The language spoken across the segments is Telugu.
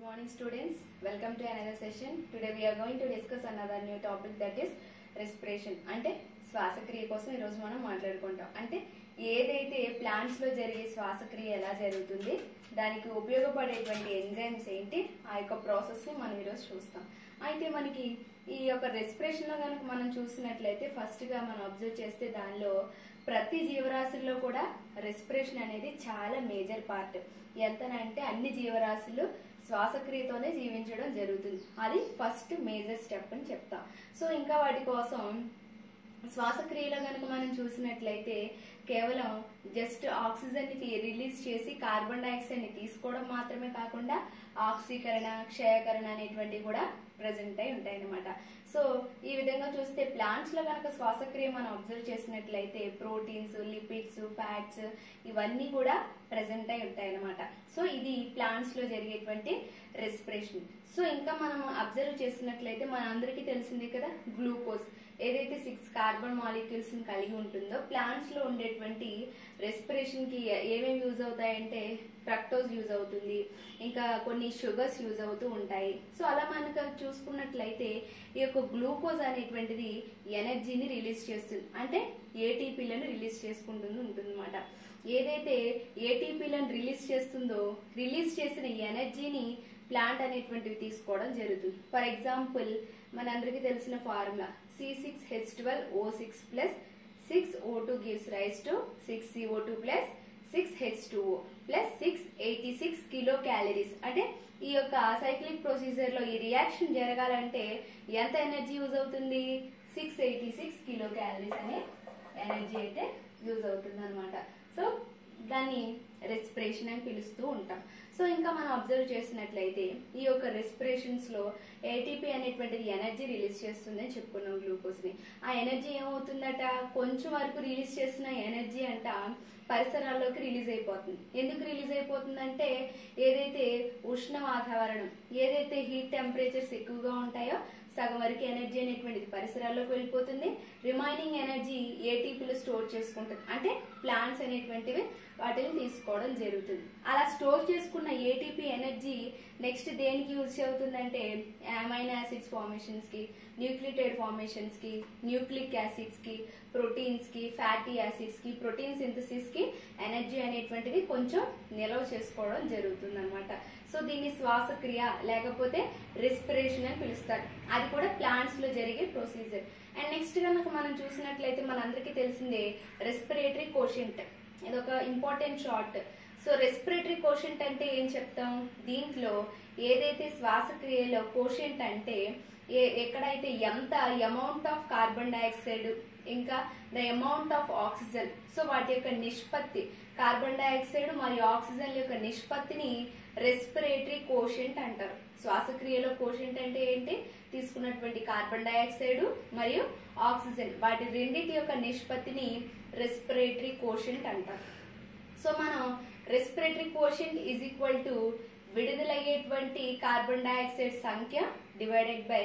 morning students welcome to another session today we are going to discuss another new topic that is respiration అంటే శ్వాసక్రియ కోసం ఈరోజు మనం మాట్లాడుకుంటాం అంటే ఏదైతే ప్లాంట్స్ లో జరిగే శ్వాసక్రియ ఎలా జరుగుతుంది దానికి ఉపయోగపడేటువంటి ఎంజైమ్స్ ఏంటి ఆ యొక్క ప్రాసెస్ ని మనం ఈరోజు చూస్తాం అయితే మనకి ఈ యొక్క రెస్పిరేషన్ లో కనుక మనం చూసినట్లయితే ఫస్ట్ గా మనం అబ్జర్వ్ చేస్తే దానిలో ప్రతి జీవరాశుల్లో కూడా రెస్పిరేషన్ అనేది చాలా మేజర్ పార్ట్ ఎంతనంటే అన్ని జీవరాశులు శ్వాసక్రియతోనే జీవించడం జరుగుతుంది అది ఫస్ట్ మేజర్ స్టెప్ అని చెప్తాం సో ఇంకా వాటి కోసం శ్వాసక్రియలో కనుక మనం చూసినట్లయితే కేవలం జస్ట్ ఆక్సిజన్ ని రిలీజ్ చేసి కార్బన్ డైఆక్సైడ్ ని తీసుకోవడం మాత్రమే కాకుండా ఆక్సీకరణ క్షయకరణ అనేటువంటివి కూడా ప్రజెంట్ అయి ఉంటాయి అన్నమాట సో ఈ విధంగా చూస్తే ప్లాంట్స్ లో కనుక శ్వాసక్రియ మనం అబ్జర్వ్ చేసినట్లయితే ప్రోటీన్స్ లిపిడ్స్ ఫ్యాట్స్ ఇవన్నీ కూడా ప్రజెంట్ అయి ఉంటాయి అన్నమాట సో ఇది ప్లాంట్స్ లో జరిగేటువంటి రెస్పిరేషన్ సో ఇంకా మనం అబ్జర్వ్ చేసినట్లయితే మన అందరికీ తెలిసిందే కదా గ్లూకోజ్ ఏదైతే సిక్స్ కార్బన్ మాలిక్యూల్స్ ని కలిగి ఉంటుందో ప్లాంట్స్ లో ఉండేటువంటి రెస్పిరేషన్ కి ఏమేమి యూజ్ అవుతాయంటే ఫ్రక్టోజ్ యూజ్ అవుతుంది ఇంకా కొన్ని షుగర్స్ యూజ్ అవుతూ ఉంటాయి సో అలా మనకు చూసుకున్నట్లయితే ఈ యొక్క గ్లూకోజ్ అనేటువంటిది ఎనర్జీని రిలీజ్ చేస్తుంది అంటే ఏటీపీలను రిలీజ్ చేసుకుంటుంది ఉంటుందన్నమాట ఏదైతే ఏటీపీలను రిలీజ్ చేస్తుందో రిలీజ్ చేసిన ఎనర్జీని ప్లాంట్ అనేటువంటివి తీసుకోవడం జరుగుతుంది ఫర్ ఎగ్జాంపుల్ మనందరికీ తెలిసిన formula C six H twelve O six plus six O two gives rise to six CO two plus six H two O plus six eighty six kilo calories అంటే ఈ యొక్క సైక్లిక్ ప్రొసీజర్ లో ఈ రియాక్షన్ జరగాలంటే ఎంత ఎనర్జీ యూజ్ అవుతుంది six eighty six kilo calories అనే ఎనర్జీ అయితే యూజ్ అవుతుంది అనమాట సో దాన్ని రెస్పిరేషన్ అని పిలుస్తూ ఉంటాం సో ఇంకా మనం అబ్జర్వ్ చేసినట్లయితే ఈ యొక్క రెస్పిరేషన్స్ లో ఏటీపీ అనేటువంటిది ఎనర్జీ రిలీజ్ చేస్తుంది అని చెప్పుకున్నాం గ్లూకోజ్ ని ఆ ఎనర్జీ ఏమవుతుందట కొంచెం వరకు రిలీజ్ చేసిన ఎనర్జీ అంట పరిసరాల్లోకి రిలీజ్ అయిపోతుంది ఎందుకు రిలీజ్ అయిపోతుందంటే ఏదైతే ఉష్ణ వాతావరణం ఏదైతే హీట్ టెంపరేచర్స్ ఎక్కువగా ఉంటాయో సగం వరకు ఎనర్జీ అనేటువంటిది పరిసరాల్లోకి వెళ్ళిపోతుంది రిమైనింగ్ ఎనర్జీ ఏటీపీలో స్టోర్ చేసుకుంటుంది అంటే ప్లాంట్స్ అనేటువంటివి వాటిని తీసుకోవడం జరుగుతుంది అలా స్టోర్ చేసుకున్న ఏటీపీ ఎనర్జీ నెక్స్ట్ దేనికి యూజ్ అవుతుందంటే అమైనో యాసిడ్స్ ఫార్మేషన్స్ కి న్యూక్లిటైడ్ ఫార్మేషన్స్ కి న్యూక్లిక్ యాసిడ్స్ కి ప్రోటీన్స్ కి ఫ్యాటీ యాసిడ్స్ కి ప్రోటీన్ సింథసిస్ కి ఎనర్జీ అనేటువంటిది కొంచెం నిల్వ చేసుకోవడం జరుగుతుంది అనమాట సో దీన్ని శ్వాసక్రియ లేకపోతే రెస్పిరేషన్ అని పిలుస్తారు అది కూడా ప్లాంట్స్ లో జరిగే ప్రొసీజర్ అండ్ నెక్స్ట్ కనుక మనం చూసినట్లయితే మనందరికీ తెలిసిందే రెస్పిరేటరీ కోషెంట్ ఇది ఒక important short so respiratory quotient అంటే ఏం చెప్తాం దీంట్లో ఏదైతే శ్వాసక్రియలో కోషెంట్ అంటే ఏ- ఎక్కడైతే ఎంత అమౌంట్ ఆఫ్ కార్బన్ డైఆక్సైడ్ ఇంకా the amount of oxygen so వాటి యొక్క నిష్పత్తి కార్బన్ డైఆక్సైడ్ మరియు ఆక్సిజన్ యొక్క నిష్పత్తిని రెస్పిరేటరీ కోషెంట్ అంటారు శ్వాసక్రియలో కోషెంట్ అంటే ఏంటి తీసుకున్నటువంటి కార్బన్ డైఆక్సైడ్ మరియు ఆక్సిజన్ వాటి రెండింటి యొక్క నిష్పత్తిని రెస్పిరేటరీ కోషెంట్ అంటారు సో మనం respiratory quotient is equal to విడుదలయ్యేటువంటి కార్బన్ డైఆక్సైడ్ సంఖ్య డివైడెడ్ బై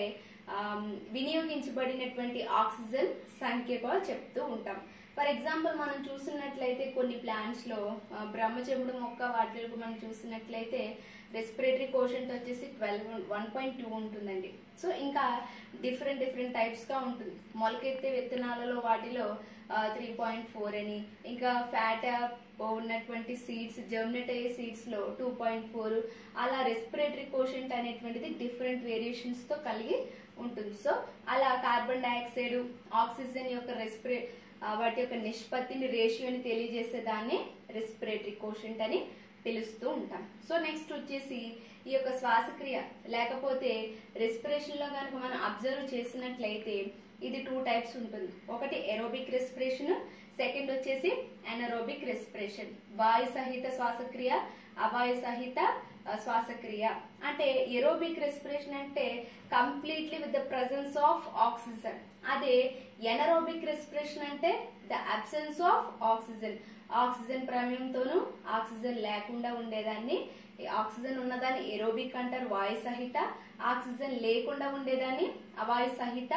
వినియోగించబడినటువంటి ఆక్సిజన్ సంఖ్య కూడా చెప్తూ ఉంటాం ఫర్ ఎగ్జాంపుల్ మనం చూసినట్లయితే కొన్ని ప్లాంట్స్ లో ఆ, బ్రహ్మచెముడు మొక్క వాటిలో మనం చూసినట్లయితే రెస్పిరేటరీ కోషెంట్ వచ్చేసి ట్వెల్వ్ వన్ పాయింట్ టూ ఉంటుందండి సో ఇంకా డిఫరెంట్ డిఫరెంట్ టైప్స్ గా ఉంటుంది మొలకెత్తే విత్తనాలలో వాటిలో త్రీ పాయింట్ ఫోర్ అని ఇంకా ఫ్యాట్ ఉన్నటువంటి సీడ్స్ జర్మినేట్ అయ్యే సీడ్స్ లో టూ పాయింట్ ఫోర్ అలా రెస్పిరేటరీ కోషెంట్ అనేటువంటిది డిఫరెంట్ వేరియేషన్స్ తో కలిగి ఉంటుంది సో అలా కార్బన్ డైఆక్సైడ్ ఆక్సిజన్ యొక్క రెస్పిరే ఆ, వాటి యొక్క నిష్పత్తిని రేషియోని తెలియజేసే దాన్ని రెస్పిరేటరీ కోషెంట్ అని పిలుస్తూ ఉంటాం సో నెక్స్ట్ వచ్చేసి ఈ యొక్క శ్వాసక్రియ లేకపోతే రెస్పిరేషన్ లో కనుక మనం అబ్జర్వ్ చేసినట్లయితే ఇది టూ టైప్స్ ఉంటుంది ఒకటి ఎరోబిక్ రెస్పిరేషన్ సెకండ్ వచ్చేసి అనరోబిక్ రెస్పిరేషన్ వాయు సహిత శ్వాసక్రియ అవాయు సహిత ఆ, శ్వాసక్రియ అంటే ఎరోబిక్ రెస్పిరేషన్ అంటే completely with the presence of oxygen అదే ఎనరోబిక్ రెస్పిరేషన్ అంటే the absence of oxygen oxygen ప్రమేయంతోనూ ఆక్సిజన్ లేకుండా ఉండేదాన్ని ఈ ఆక్సిజన్ ఉన్నదాన్ని ఎరోబిక్ అంటారు వాయు సహిత ఆక్సిజన్ లేకుండా ఉండేదాన్ని అవాయు సహిత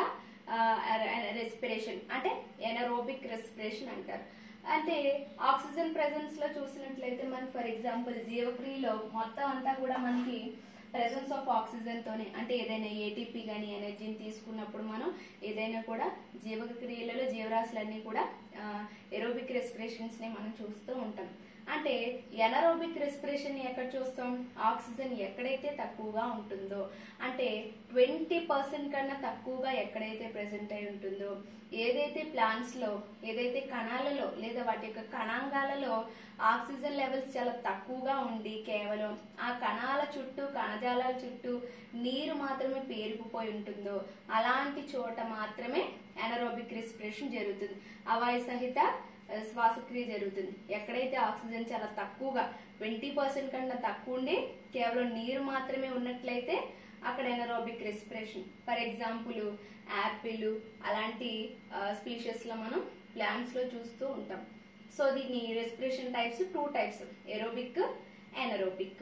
రెస్పిరేషన్ అంటే ఎనరోబిక్ రెస్పిరేషన్ అంటారు అంటే ఆక్సిజన్ ప్రెసెన్స్ లో చూసినట్లయితే మనకి ఫర్ ఎగ్జాంపుల్ జీవక్రియలో మొత్తం అంతా కూడా మనకి ప్రెసెన్స్ ఆఫ్ ఆక్సిజన్ తోనే అంటే ఏదైనా ఏటీపీ కానీ ఎనర్జీని తీసుకున్నప్పుడు మనం ఏదైనా కూడా జీవక క్రియలలో జీవరాశులన్నీ కూడా ఎరోబిక్ రెస్పిరేషన్స్ ని మనం చూస్తూ ఉంటాం అంటే ఎనరోబిక్ రెస్పిరేషన్ ఎక్కడ చూస్తాం ఆక్సిజన్ ఎక్కడైతే తక్కువగా ఉంటుందో అంటే ట్వంటీ పర్సెంట్ కన్నా తక్కువగా ఎక్కడైతే ప్రెసెంట్ అయి ఉంటుందో ఏదైతే ప్లాంట్స్ లో ఏదైతే కణాలలో లేదా వాటి యొక్క కణాంగాలలో ఆక్సిజన్ లెవెల్స్ చాలా తక్కువగా ఉండి కేవలం ఆ కణాల చుట్టూ కణజాలాల చుట్టూ నీరు మాత్రమే పేరుకుపోయి ఉంటుందో అలాంటి చోట మాత్రమే ఎనరోబిక్ రెస్పిరేషన్ జరుగుతుంది అవాయు సహిత శ్వాసక్రియ జరుగుతుంది ఎక్కడైతే ఆక్సిజన్ చాలా తక్కువగా ట్వంటీ పర్సెంట్ కన్నా తక్కువ ఉండి కేవలం నీరు మాత్రమే ఉన్నట్లయితే అక్కడ anaerobic respiration for example apple అలాంటి స్పీషియస్ లో మనం ప్లాంట్స్ లో చూస్తూ ఉంటాం సో దీన్ని respiration types two types aerobic anaerobic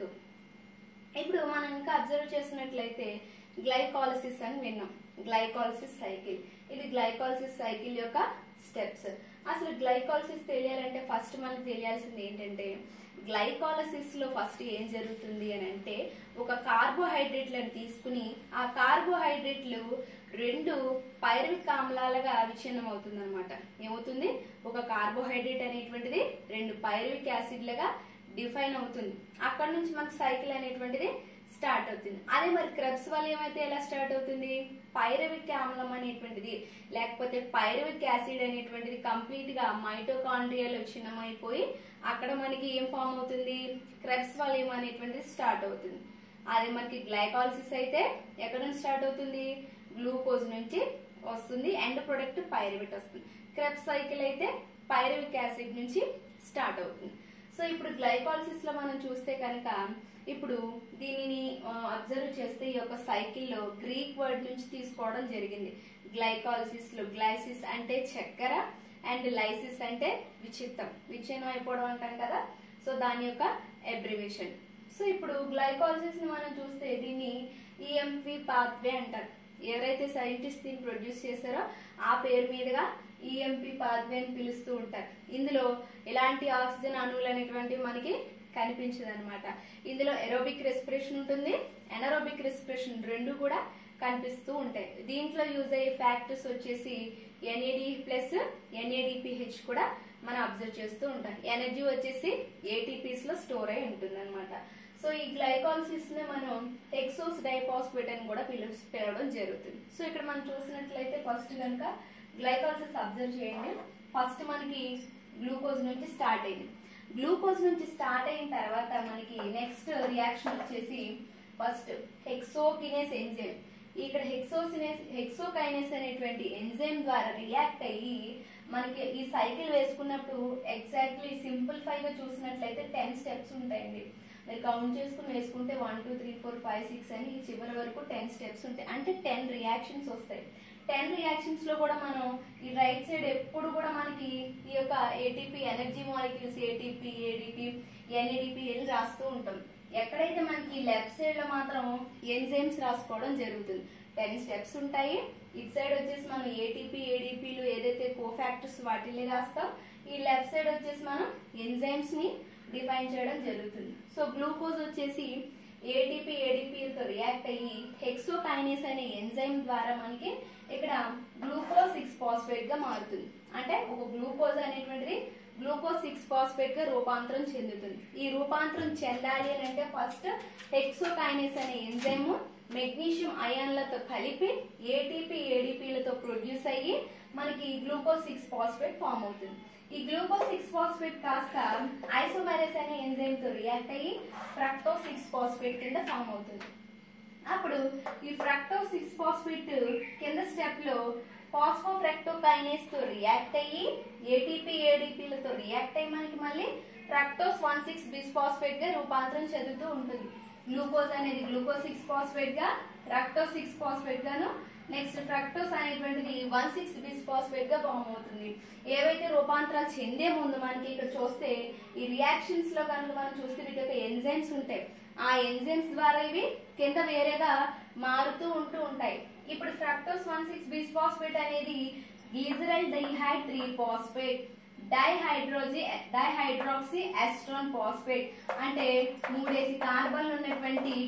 ఇప్పుడు మనం ఇంకా అబ్జర్వ్ చేసినట్లయితే గ్లైకాలసిస్ అని విన్నాం గ్లైకాలసిస్ సైకిల్ ఇది గ్లైకాలసిస్ సైకిల్ యొక్క స్టెప్స్ అసలు గ్లైకాలసిస్ తెలియాలంటే ఫస్ట్ మనకు తెలియాల్సింది ఏంటంటే గ్లైకాలసిస్ లో ఫస్ట్ ఏం జరుగుతుంది అని అంటే ఒక కార్బోహైడ్రేట్లను తీసుకుని ఆ కార్బోహైడ్రేట్లు రెండు పైరవిక్ ఆమ్లాలుగా విచ్ఛిన్నం అవుతుంది అనమాట ఏమవుతుంది ఒక కార్బోహైడ్రేట్ అనేటువంటిది రెండు పైరవిక్ యాసిడ్లుగా డిఫైన్ అవుతుంది అక్కడ నుంచి మనకు సైకిల్ అనేటువంటిది స్టార్ట్ అవుతుంది అదే మరి క్రెబ్స్ వల్ల ఏమైతే ఎలా స్టార్ట్ అవుతుంది పైరవిక్ ఆమ్లం అనేటువంటిది లేకపోతే పైరవిక్ యాసిడ్ అనేటువంటిది కంప్లీట్ గా మైటోకాండ్రియాలో చిన్నమైపోయి అక్కడ మనకి ఏం ఫామ్ అవుతుంది క్రెబ్స్ వల్ల ఏమనేటువంటిది స్టార్ట్ అవుతుంది అదే మనకి గ్లైకాలసిస్ అయితే ఎక్కడ నుంచి స్టార్ట్ అవుతుంది గ్లూకోజ్ నుంచి వస్తుంది ఎండ్ ప్రొడక్ట్ పైరవిట్ వస్తుంది క్రెబ్స్ సైకిల్ అయితే పైరవిక్ యాసిడ్ నుంచి స్టార్ట్ అవుతుంది సో ఇప్పుడు గ్లైకాలసిస్ లో మనం చూస్తే కనుక ఇప్పుడు దీనిని అబ్జర్వ్ చేస్తే ఈ యొక్క సైకిల్లో గ్రీక్ వర్డ్ నుంచి తీసుకోవడం జరిగింది గ్లైకాలసిస్ లో గ్లైసిస్ అంటే చక్కెర అండ్ లైసిస్ అంటే విచిత్తం విచ్ఛిన్నం అయిపోవడం అంటాం కదా సో దాని యొక్క అబ్రివేషన్ సో ఇప్పుడు గ్లైకాలసిస్ ని మనం చూస్తే దీన్ని ఈఎంపి పాత్వే అంటారు ఎవరైతే సైంటిస్ట్ దీన్ని ప్రొడ్యూస్ చేశారో ఆ పేరు మీదుగా ఈఎంపి పాత్వే అని పిలుస్తూ ఉంటారు ఇందులో ఎలాంటి ఆక్సిజన్ అణువులు అనేటువంటివి మనకి కనిపించదు అనమాట ఇందులో ఎరోబిక్ రెస్పిరేషన్ ఉంటుంది ఎనరోబిక్ రెస్పిరేషన్ రెండు కూడా కనిపిస్తూ ఉంటాయి దీంట్లో యూజ్ అయ్యే ఫ్యాక్టర్స్ వచ్చేసి ఎన్ఏడి ప్లస్ ఎన్ఏడిపిహెచ్ కూడా మనం అబ్జర్వ్ చేస్తూ ఉంటాం ఎనర్జీ వచ్చేసి ఏటీపీస్ లో స్టోర్ అయి ఉంటుంది అనమాట సో ఈ గ్లైకాలసిస్ ని మనం ఎక్సోస్ డైపాస్పేట్ అని కూడా పిలు పిలవడం జరుగుతుంది సో ఇక్కడ మనం చూసినట్లయితే ఫస్ట్ కనుక గ్లైకాలసిస్ అబ్జర్వ్ చేయండి ఫస్ట్ మనకి గ్లూకోజ్ నుంచి స్టార్ట్ అయింది గ్లూకోజ్ నుంచి స్టార్ట్ అయిన తర్వాత మనకి నెక్స్ట్ రియాక్షన్ వచ్చేసి ఫస్ట్ హెక్సోకినేస్ ఎంజైమ్ ఇక్కడ హెక్సోసినేస్ హెక్సోకైనెస్ అనేటువంటి ఎంజైమ్ ద్వారా రియాక్ట్ అయ్యి మనకి ఈ సైకిల్ వేసుకున్నప్పుడు ఎగ్జాక్ట్లీ సింప్లిఫై గా చూసినట్లయితే టెన్ స్టెప్స్ ఉంటాయండి మీరు కౌంట్ చేసుకుని వేసుకుంటే one two three four five six అని ఈ చివరి వరకు టెన్ స్టెప్స్ ఉంటాయి అంటే టెన్ రియాక్షన్స్ వస్తాయి టెన్ రియాక్షన్స్ లో కూడా మనం ఈ రైట్ సైడ్ ఎప్పుడు కూడా మనకి ఈ యొక్క ATP energy molecules ATP ADP NADP అని రాస్తూ ఉంటాం ఎక్కడైతే మనకి లెఫ్ట్ సైడ్ లో మాత్రం ఎంజైమ్స్ రాసుకోవడం జరుగుతుంది టెన్ స్టెప్స్ ఉంటాయి ఇటు సైడ్ వచ్చేసి మనం ఏటీపీ ఏడిపిలు ఏదైతే కోఫాక్టర్స్ వాటిని రాస్తాం ఈ లెఫ్ట్ సైడ్ వచ్చేసి మనం ఎంజైమ్స్ ని డిఫైన్ చేయడం జరుగుతుంది సో గ్లూకోజ్ వచ్చేసి ఏటీపీ ఏడిపిలతో రియాక్ట్ అయ్యి హెక్సోకైనేస్ అనే ఎంజైమ్ ద్వారా మనకి ఇక్కడ గ్లూకోజ్ సిక్స్ ఫాస్ఫేట్ గా మారుతుంది అంటే ఒక గ్లూకోజ్ అనేటువంటిది గ్లూకోజ్ సిక్స్ ఫాస్ఫేట్ గా రూపాంతరం చెందుతుంది ఈ రూపాంతరం చెందాలి అని అంటే ఫస్ట్ హెక్సోకైనేస్ అనే ఎంజైమ్ మెగ్నీషియం అయాన్లతో కలిపి ఏటీపీ ఏడిపిలతో ప్రొడ్యూస్ అయ్యి మనకి గ్లూకోజ్ సిక్స్ ఫాస్ఫేట్ ఫామ్ అవుతుంది ఈ గ్లూకోజ్ సిక్స్ ఫాస్ఫేట్ కాస్త ఐసోమెరస్ అనే ఎంజైమ్ తో రియాక్ట్ అయ్యి ఫ్రక్టో సిక్స్ ఫాస్ఫేట్ కింద ఫామ్ అవుతుంది అప్పుడు ఈ ఫ్రక్టో సిక్స్ ఫాస్ఫేట్ కింద స్టెప్ లో ఫాస్ఫోఫ్రక్టోకైనేస్ తో రియాక్ట్ అయ్యి ఏటీపీ ఏడిపిలతో రియాక్ట్ అయ్యి మనకి మళ్ళీ ఫ్రక్టోస్ వన్ సిక్స్ బిస్ఫాస్ఫేట్ గా రూపాంతరం చెందుతూ ఉంటుంది గ్లూకోజ్ అనేది గ్లూకోజ్ సిక్స్ ఫాస్ఫేట్ గా ఫ్రక్టోస్ సిక్స్ ఫాస్ఫేట్ గాను నెక్స్ట్ ఫ్రక్టోస్ అనేటువంటిది వన్ సిక్స్ బిస్ఫాస్ఫేట్ గా ఫామ్ అవుతుంది ఏవైతే రూపాంతరాలు చెందే ముందు మనకి ఇక్కడ చూస్తే ఈ రియాక్షన్స్ లో కనుక మనం చూస్తే వీటి యొక్క ఎంజైమ్స్ ఉంటాయి ఆ ఎంజైమ్స్ ద్వారా ఇవి కింద వేరేగా మారుతూ ఉంటూ ఉంటాయి ఇప్పుడు ఫ్రక్టోస్ వన్ సిక్స్ బిస్ఫాస్ఫేట్ అనేది గ్లిజరైల్ డైహైడ్ త్రీ ఫాస్ఫేట్ డైహైడ్రోజీ డైహైడ్రాక్సీ ఎస్ట్రాన్ ఫాస్ఫేట్ అంటే మూడేసి కార్బన్లు ఉన్నటువంటి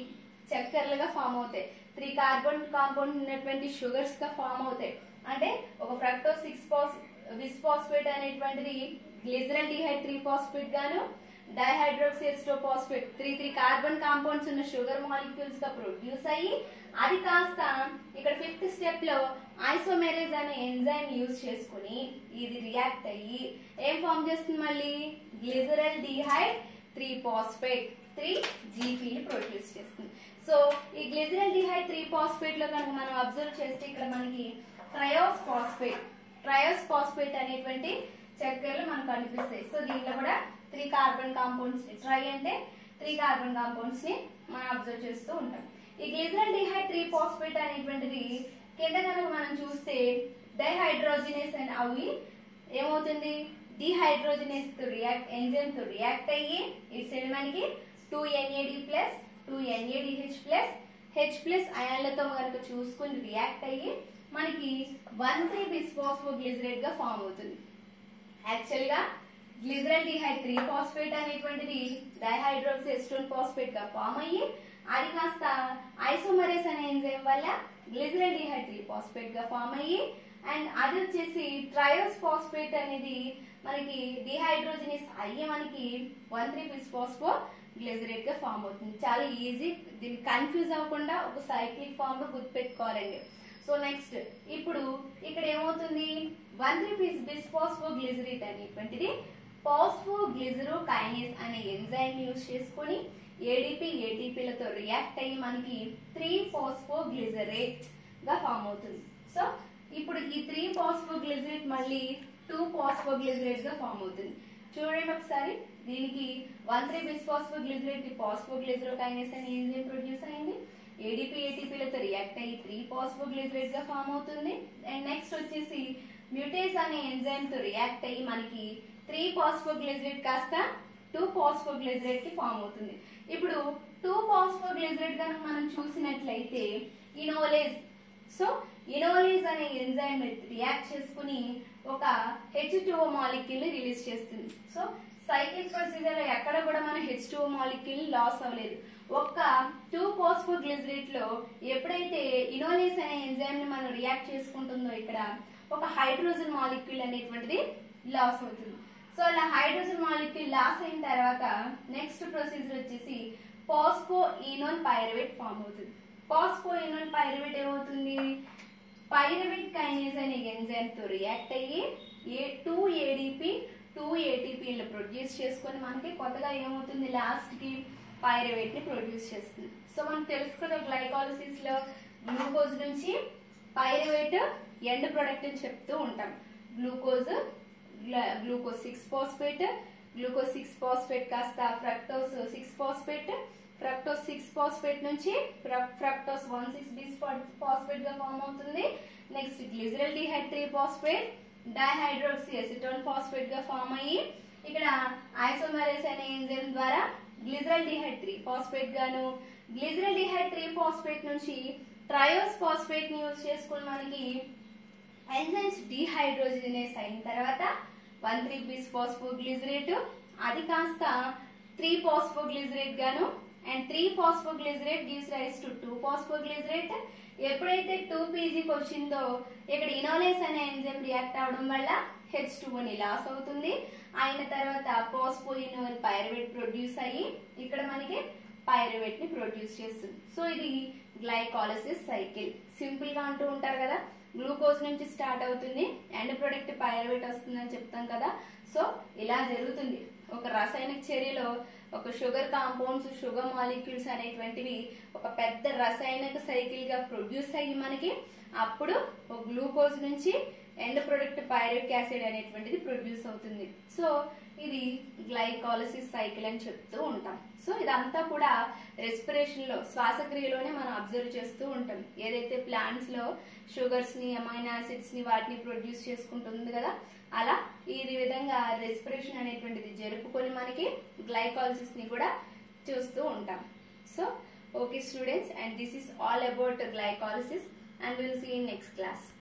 చక్కెరలుగా ఫామ్ అవుతాయి త్రీ కార్బన్ కాంపౌండ్ ఉన్నటువంటి షుగర్స్ గా ఫామ్ అవుతాయి అంటే ఒక ఫ్రక్టోస్ సిక్స్ పాస్ బిస్ఫాస్ఫేట్ అనేటువంటిది గ్లిజరల్ డిహైడ్ త్రీ ఫాస్ఫేట్ గాను dihydroxy acetone phosphate three three carbon compounds ఉన్న షుగర్ మాలిక్యూల్స్ గా ప్రొడ్యూస్ అయ్యి అది కాస్త ఇక్కడ ఫిఫ్త్ స్టెప్ లో ఐసోమెరేజ్ అనే ఎంజైమ్ యూజ్ చేసుకుని ఇది రియాక్ట్ అయ్యి ఏం ఫామ్ చేస్తుంది మళ్ళీ glyceraldehyde three phosphate three GP produce చేస్తుంది సో ఈ గ్లిజరల్ డిహైడ్ త్రీ ఫాస్ఫేట్ లో కనుక మనం అబ్జర్వ్ చేస్తే ఇక్కడ మనకి ట్రయోస్ ఫాస్ఫేట్ ట్రయోస్ ఫాస్ఫేట్ అనేటువంటి చక్కెరలు మనకు కనిపిస్తాయి సో దీంట్లో కూడా త్రీ కార్బన్ కాంపౌండ్స్ ట్రై అంటే త్రీ కార్బన్ కాంపౌండ్స్ ని మనం అబ్జర్వ్ చేస్తూ ఉంటాం ఈ గ్లిజరల్ డిహైడ్ త్రీ ఫాస్ఫేట్ అనేటువంటిది కింద కనుక మనం చూస్తే డైహైడ్రోజినేస్ అని అవి ఏమవుతుంది డిహైడ్రోజినేస్ తో రియాక్ట్ ఎంజైమ్ తో రియాక్ట్ అయ్యి ఇటు సైడ్ మనకి two NAD plus two NADH plus H plus అయాన్లతో కనుక చూసుకుని రియాక్ట్ అయ్యి మనకి వన్ త్రీ బిస్ఫాస్ఫోగ్లిజరేట్ గా ఫామ్ అవుతుంది యాక్చువల్ గా గ్లిజరల్ డిహైడ్ త్రీ ఫాస్ఫేట్ అనేటువంటిది డైహైడ్రోక్సీ ఎస్టోన్ ఫాస్ఫేట్ గా ఫామ్ అయ్యి అది కాస్త ఐసోమరేస్ అనే ఎంజైమ్ వల్ల గ్లిజరల్ డిహైడ్ త్రీ ఫాస్ఫేట్ గా ఫామ్ అయ్యి అండ్ అది వచ్చేసి ట్రయోస్ ఫాస్ఫేట్ అనేది మనకి డిహైడ్రోజనిస్ అయ్యి మనకి వన్ త్రీ బిస్ఫాస్ఫో గ్లిజరేట్ గా ఫామ్ అవుతుంది చాలా ఈజీ దీన్ని కన్ఫ్యూజ్ అవ్వకుండా ఒక సైక్లిక్ ఫామ్ లో గుర్తుపెట్టుకోవాలండి సో నెక్స్ట్ ఇప్పుడు ఇక్కడ ఏమవుతుంది వన్ త్రీ బిస్ బిస్ఫాస్ఫో గ్లిజరేట్ అనేటువంటిది పాస్ఫో గ్లిజరో కైనేస్ అనే ఎంజైమ్ యూజ్ చేసుకొని ఏడిపి ఏటీపీలతో రియాక్ట్ అయ్యి మనకి త్రీ ఫాస్ఫో గ్లిజరేట్ గా ఫామ్ అవుతుంది సో ఇప్పుడు ఈ త్రీ ఫాస్ఫో గ్లిజరేట్ మళ్ళీ టూ ఫాస్ఫో గ్లిజరేట్ గా ఫామ్ అవుతుంది చూడండి ఒకసారి దీనికి one three bisphosphoglycerate phosphoglycerokinase అనే ఎంజైమ్ ప్రొడ్యూస్ అయింది ఏడిపి ఏటీపీలతో రియాక్ట్ అయ్యి త్రీ ఫాస్ఫోగ్లిజరేట్ గా ఫామ్ అవుతుంది అండ్ నెక్స్ట్ వచ్చేసి మ్యూటేస్ అనే ఎంజైమ్ తో రియాక్ట్ అయ్యి మనకి త్రీ ఫాస్ఫోగ్లిజరేట్ కాస్త టూ ఫాస్ఫోగ్లిజరేట్ కి ఫామ్ అవుతుంది ఇప్పుడు టూ ఫాస్ఫోగ్లిజరేట్ కనుక మనం చూసినట్లయితే ఇనోలేజ్ సో ఇనోలేజ్ అనే ఎంజైమ్ రియాక్ట్ చేసుకుని ఒక హెచ్ టూ మాలిక్యూల్ ని రిలీజ్ చేస్తుంది సో సైక్లిక్ ప్రొసీజర్ లో ఎక్కడ కూడా మన హెచ్ టూ మాలిక్యూల్ లాస్ అవ్వలేదు ఒక్క టూ ఫాస్ఫోగ్లిజరేట్ లో ఎప్పుడైతే ఇనోలేస్ అనే ఎంజైమ్ ని మనం రియాక్ట్ చేసుకుంటుందో ఇక్కడ ఒక హైడ్రోజన్ మాలిక్యూల్ అనేటువంటిది లాస్ అవుతుంది సో అలా హైడ్రోజన్ మాలిక్యూల్ లాస్ అయిన తర్వాత నెక్స్ట్ ప్రొసీజర్ వచ్చేసి పాస్ఫో ఈనోన్ పైరవేట్ ఫామ్ అవుతుంది పాస్ఫో ఈనోన్ పైరవేట్ ఏమవుతుంది పైరవేట్ కైనేజ్ అనే ఎంజైమ్ తో రియాక్ట్ అయ్యి ఏ టూ ఏడిపి టూ ఏటీపీలు ప్రొడ్యూస్ చేసుకొని మనకి కొత్తగా ఏమవుతుంది లాస్ట్ కి పైరవేట్ ని ప్రొడ్యూస్ చేస్తుంది సో మనకు తెలుసు కదా గ్లైకాలసిస్ లో గ్లూకోజ్ నుంచి పైరవేట్ ఎండ్ ప్రొడక్ట్ అని చెప్తూ ఉంటాం glucose glucose six phosphate glucose six phosphate కాస్త fructose six phosphate fructose six phosphate నుంచి fructose one six bisphosphate గా ఫామ్ అవుతుంది next glyceraldehyde three phosphate dihydroxy acetone phosphate గా ఫామ్ అయ్యి ఇక్కడ ఐసోమరేస్ అనే ఎంజైమ్ ద్వారా గ్లిజరల్ డిహైడ్ త్రీ ఫాస్ఫేట్ గాను గ్లిజరల్ డిహైడ్ త్రీ ఫాస్ఫేట్ నుంచి ట్రయోస్ ఫాస్ఫేట్ ని యూజ్ చేసుకుని మనకి ఎంజైమ్స్ డిహైడ్రోజినేస్ అయిన తర్వాత వన్ త్రీ బిస్ ఫాస్ఫోగ్లిజరేట్ అది కాస్త త్రీ ఫాస్ఫోగ్లిజరేట్ గాను and three phosphoglycerate gives rise to two phosphoglycerate ఎప్పుడైతే టూ పీజీకి వచ్చిందో ఇక్కడ ఇనోలేస్ అనే ఎంజైమ్ రియాక్ట్ అవడం వల్ల హెచ్ టూ అని లాస్ అవుతుంది అయిన తర్వాత పాస్పో ఇనోల్ పైరవేట్ ప్రొడ్యూస్ అయ్యి ఇక్కడ మనకి పైరవేట్ ని ప్రొడ్యూస్ చేస్తుంది సో ఇది గ్లైకాలసిస్ సైకిల్ సింపుల్ గా అంటూ ఉంటారు కదా గ్లూకోజ్ నుంచి స్టార్ట్ అవుతుంది ఎండ్ ప్రొడక్ట్ పైరవేట్ వస్తుందని చెప్తాం కదా సో ఇలా జరుగుతుంది ఒక రసాయనిక చర్యలో ఒక షుగర్ కాంపౌండ్స్ షుగర్ మాలిక్యూల్స్ అనేటువంటివి ఒక పెద్ద రసాయనిక సైకిల్ గా ప్రొడ్యూస్ అయ్యి మనకి అప్పుడు ఒక గ్లూకోజ్ నుంచి ఎండ్ ప్రొడక్ట్ పైరిక్ యాసిడ్ అనేటువంటిది ప్రొడ్యూస్ అవుతుంది సో ఇది గ్లైకాలసిస్ సైకిల్ అని చెప్తూ ఉంటాం సో ఇదంతా కూడా రెస్పిరేషన్ లో శ్వాసక్రియలోనే మనం అబ్జర్వ్ చేస్తూ ఉంటాం ఏదైతే ప్లాంట్స్ లో షుగర్స్ ని అమైనో యాసిడ్స్ ని వాటిని ప్రొడ్యూస్ చేసుకుంటుంది కదా అలా ఈ విధంగా రెస్పిరేషన్ అనేటువంటిది జరుపుకొని మనకి గ్లైకాలసిస్ ని కూడా చూస్తూ ఉంటాం so okay students and this is all about glycolysis and will see in next class